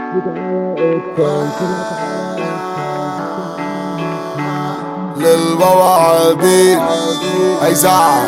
للبوابين هيزعق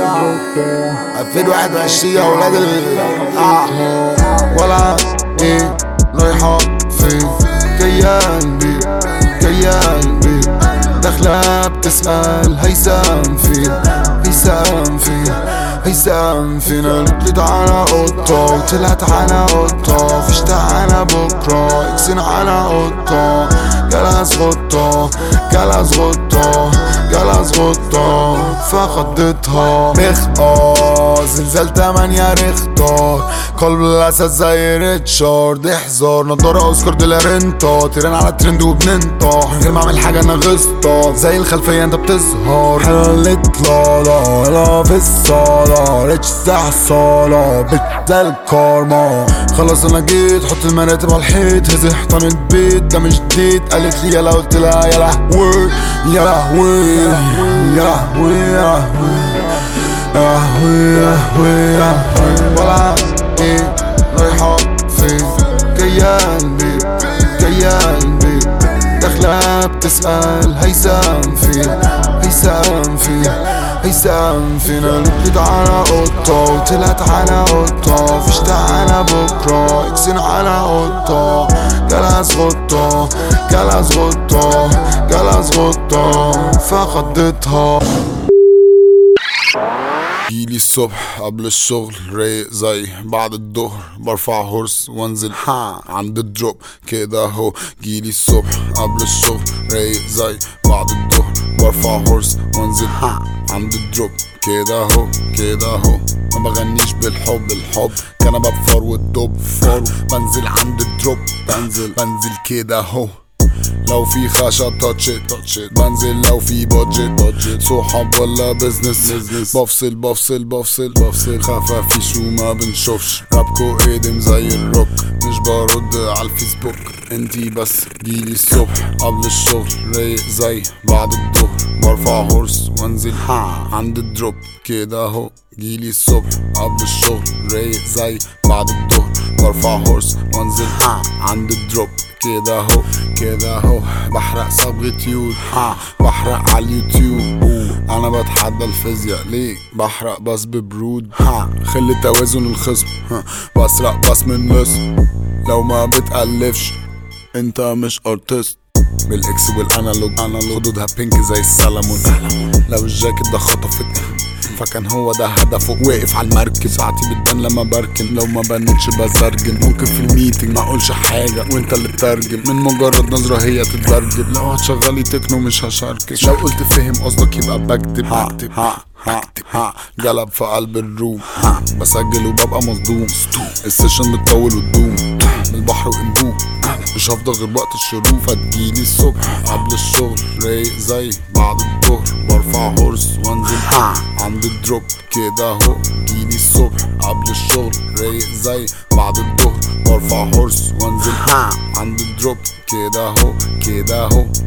2021 يا ولاد ال آه. ولا ايه رايحة فين كيان بي كيان بي داخلة بتسأل هيثم فين هيثم فين هيثم فين قالت لي تعالى قطة وطلعت على قطة فيش تعالى بكرة اكسن على قطة جلس غطة جلس غطة جلس غطة فخضتها مخ زلزال تمانية ريختار قلب الاسد زي ريتشارد احذر نضارة اوسكار دي لارنتا تيران على الترند وبننطح من غير ما اعمل حاجة انا غسطة زي الخلفية انت بتظهر حلت لالا لا في الصالة ريتش زي الصالة بت زي الكارما خلاص انا جيت حط المراتب على الحيط هزي حيطان البيت ده مش جديد قالت لي يلا قلت لها يا لهوي يا لهوي يا لهوي يا لهوي يا لهوي يا لهوي ولا ايه رايحة فين كيان بي كيان بي داخلة بتسأل هيثم فين هيثم فين هيثم فين قالت لي تعالى قطة وطلعت على قطة فيش تعالى بكرة اكسن على قطة جلس غطة جلس غطة جلس غطة فخضتها جيلي الصبح قبل الشغل رايق زي بعد الظهر برفع هورس وانزل ها عند الدروب كده اهو جيلي الصبح قبل الشغل رايق زي بعد الظهر برفع هورس وانزل ها عند الدروب كده اهو كده اهو ما بغنيش بالحب الحب كان بفر والدب فر بنزل عند الدروب بنزل بنزل كده اهو لو في خشب تاتش تاتش بنزل لو في بادجت بادجت صحاب ولا بزنس بزنس بفصل بفصل بفصل بفصل خفافيش وما بنشوفش رابكو قدم زي الروك مش برد على الفيسبوك انتي بس جيلي الصبح قبل الشغل رايق زي بعد الظهر برفع هورس وانزل ها عند الدروب كده اهو جيلي الصبح قبل الشغل رايق زي بعد الظهر برفع هورس وانزل ها عند الدروب كده اهو كده اهو بحرق صبغة يود ها بحرق على اليوتيوب انا بتحدى الفيزياء ليه بحرق بس ببرود ها خلي توازن الخصم ها بسرق بس من لص لو ما بتألفش انت مش ارتست بالاكس والانالوج انالوج خدودها بينك زي السلمون لو الجاكيت ده خطفك فكان هو ده هدفه واقف على المركب ساعتي بتبان لما بركن لو ما بنتش بزرجن ممكن في الميتنج ما اقولش حاجه وانت اللي تترجم من مجرد نظره هي تتبرجل لو هتشغلي تكنو مش هشاركك لو قلت فهم قصدك يبقى بكتب بكتب ها بكتب ها جلب في قلب الروم ها بسجل وببقى مصدوم السيشن بتطول وتدوم من البحر وانبوب مش هفضل غير وقت الشروق فتجيلي الصبح قبل الشغل رايق زي بعد الظهر برفع هورس وانزل ها عند الدروب كده اهو جيلي الصبح قبل الشغل رايق زي بعد الظهر برفع هورس وانزل ها عند الدروب كده اهو كده اهو